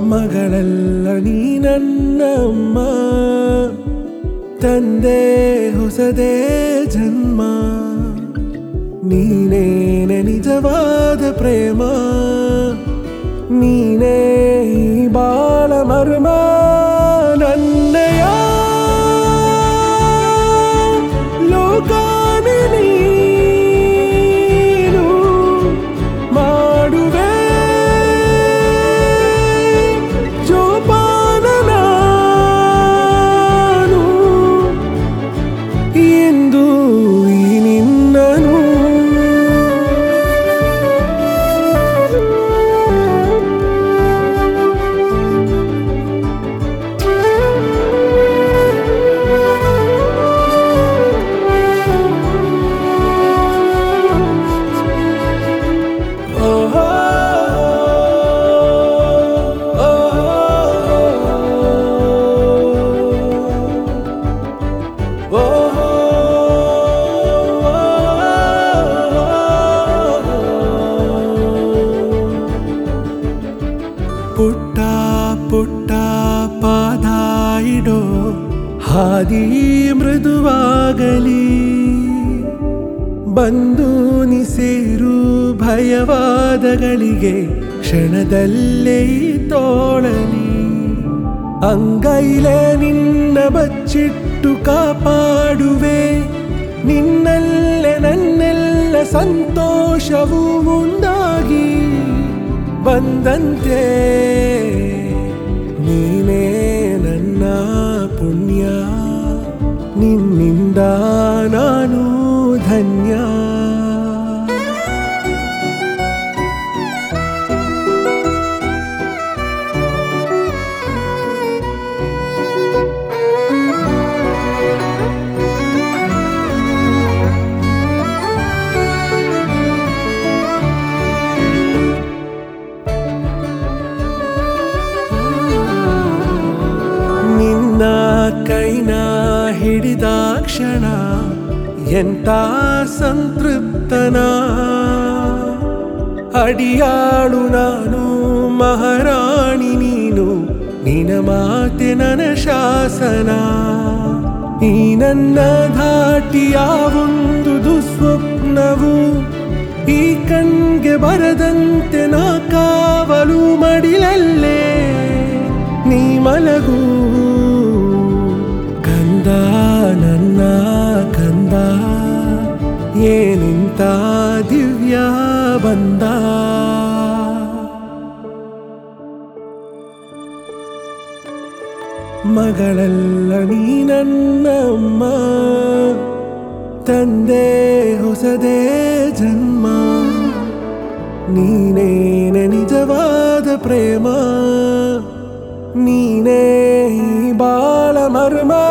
ಮಗಳಲ್ಲ ನೀ ನನ್ನ ಅಮ್ಮ ತಂದೆ ಹೊಸದೇ ಜನ್ಮ ನೀನೇನೆ ನಿಜವಾದ ಪ್ರೇಮ ನೀನೇ ಈ ಬಾಳ ಮರ್ಮ ನನ್ನಯ ಲೋಕಾನೆ ನೀನು ಮಾಡುವೆ ಜೋಪಾನ ನಾನು ಎಂದು ಈ ನಿನ್ನನು ಓಹೋ ಪುಟ್ಟ ಪುಟ್ಟ ಪಾದ ಇಡೋ ಹಾದಿ ಮೃದುವಾಗಲಿ ಬಂದು ನೀ ಸೇರು ಭಯವಾದಗಳಿಗೆ ಕ್ಷಣದಲ್ಲೇ ತೋಳಲಿ ಅಂಗೈಲೆ ನಿನ್ನ ಬಚ್ಚಿಟ್ಟು ಕಾಪಾಡುವೆ ನಿನ್ನಲ್ಲೇ ನನ್ನೆಲ್ಲ ಸಂತೋಷವು ಒಂದಾಗಿ ಬಂದಂತೆ ನೀನೇ ನನ್ನ ಪುಣ್ಯ ನಿನ್ನಿಂದ ನಾನು ಧನ್ಯ ನಿನ್ನ ಕೈನ ಹಿಡಿದ ಕ್ಷಣ ಎಂತ ಸಂತೃಪ್ತನ ಅಡಿಯಾಳು ನಾನು ಮಹಾರಾಣಿ ನೀನು ನಿನ ಮಾತೆ ನನ್ನ ಶಾಸನ ಈ ನನ್ನ ಧಾಟಿಯ ಒಂದು ದುಸ್ವಪ್ನವು ಈ ಕಣ್ಗೆ ಬರದಂತೆ ನಾ ಕಾವಲು ಮಡಿಲಲ್ಲೇ ನೀ ಮಲಗು ಕಂದ ನನ್ನ ಕಂದ ಏನಿಂತ ದಿವ್ಯ ಬಂದ ಮಗಳಲ್ಲ ನೀ ನನ್ನ ಅಮ್ಮ ತಂದೆ ಹೊಸದೇ ಜನ್ಮ ನೀನೇನೆ ನಿಜವಾದ ಪ್ರೇಮ ನೀನೇ ಈ ಬಾಳ ಮರ್ಮ